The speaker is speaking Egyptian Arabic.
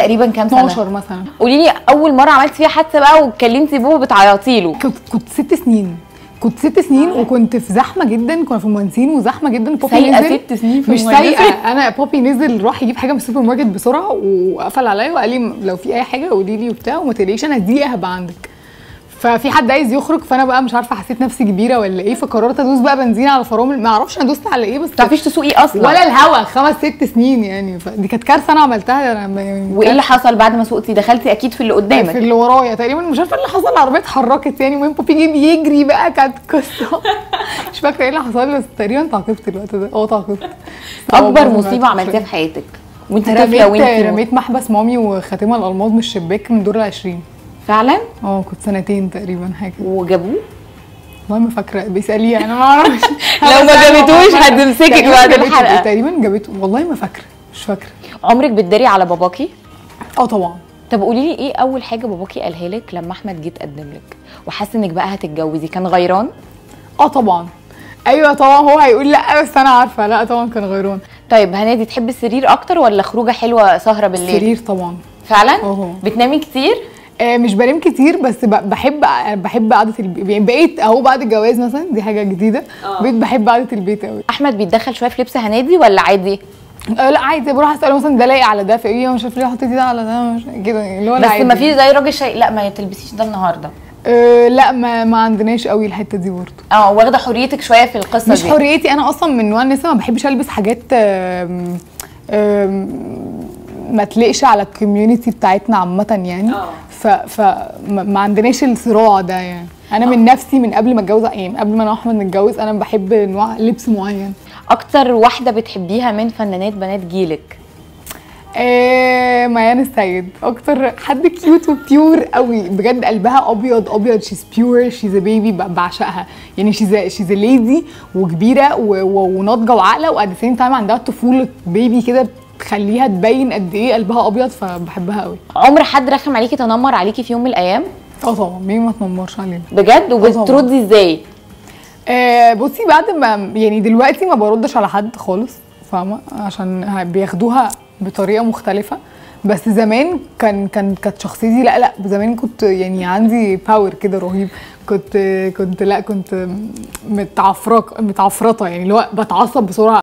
تقريبا كام سنه 12 مثلا قولي لي اول مره عملتي فيها حادثه بقى واتكلمتي بابا بتعيطي له كنت كنت ست سنين كنت ست سنين وكنت في زحمه جدا كنا في المهندسين وزحمه جدا بابي سايقة نزل ست سنين في مش المهندسين. سايقه انا بابي نزل راح يجيب حاجه من السوبر ماركت بسرعه وقفل عليا وقال لي لو في اي حاجه قولي لي وبتاع وما تقلقيش انا دقيقه هبقى عندك ففي حد عايز يخرج فانا بقى مش عارفه حسيت نفسي كبيره ولا ايه فقررت ادوس بقى بنزين على فرامل ما اعرفش انا دوست على ايه بس ما تعرفيش تسوقي اصلا ولا الهوا خمس ست سنين يعني فدي كانت كارثه انا عملتها انا م- وايه اللي حصل بعد ما سوقتي دخلتي اكيد في اللي في قدامك اللي ورايا تقريبا مش عارفه اللي حصل العربيه اتحركت يعني المهم بابي جه بيجري بقى كانت قصه مش فاكره ايه اللي حصل لي بس تقريبا تعاقبت الوقت ده اه تعاقبت اكبر مصيبه عملتيها في حياتك وانت طفله رميت وانت رميت محبس مامي وخاتمها الالماظ من الشباك من دور العشرين فعلا اه كنت سنتين تقريبا حاجه كده. وجابوه والله ما فاكره بيساليه انا ما اعرفش لو ما جابتوش هتمسكك تقريباً بعد جابته- الحلقة. تقريبا جابته والله ما فاكره مش فاكره عمرك بتداري على باباكي اه طبعا طب قولي لي ايه اول حاجه باباكي قالها لك لما احمد جه تقدم لك وحس انك بقى هتتجوزي كان غيران اه طبعا ايوه طبعا هو هيقول لا بس انا عارفه لا طبعا كان غيران طيب هنادي تحبي السرير اكتر ولا خروجه حلوه سهره بالليل سرير طبعا فعلا اه. بتنامي كتير آه، مش بنام كتير بس ب- بحب بحب قعده البيت يعني بقيت اهو بعد الجواز مثلا دي حاجه جديده بقيت بحب قعده البيت قوي احمد بيتدخل شويه في لبس هنادي ولا عادي آه لا عادي بروح اساله مثلا ده لايق على ده فيقول لي مش عارف ليه حطيتي ده على ده مش كده يعني اللي هو لا بس عادي. ما في زي راجل شيء لا ما تلبسيش ده النهارده آه لا ما, ما عندناش قوي الحته دي برضه اه واخده حريتك شويه في القصه مش دي حريتي انا اصلا من نوع الناس ما بحبش البس حاجات آم، آم، ما تليقش على الكوميونتي بتاعتنا عامه يعني ف ف ما ما عندناش الصراع ده يعني انا من نفسي من قبل ما اتجوز يعني قبل ما انا واحمد نتجوز انا بحب نوع لبس معين اكتر واحده بتحبيها من فنانات بنات جيلك آه ميان السيد اكتر حد كيوت وبيور قوي بجد قلبها ابيض ابيض شيز بيور شيز بيبي بعشقها يعني شيز شيز ليدي وكبيره و- و- وناضجه وعاقله وات ذا سيم تايم عندها طفوله بيبي كده تخليها تبين قد ايه قلبها ابيض فبحبها قوي عمر حد رخم عليكي تنمر عليكي في يوم من الايام اه طبعا مين ما تنمرش علينا بجد وبتردي ازاي آه بصي بعد ما يعني دلوقتي ما بردش على حد خالص فاهمه عشان ه- بياخدوها بطريقه مختلفه بس زمان كان كان كانت شخصيتي لا لا زمان كنت يعني عندي باور كده رهيب كنت كنت لا كنت متعفرك متعفرطه يعني اللي هو بتعصب بسرعه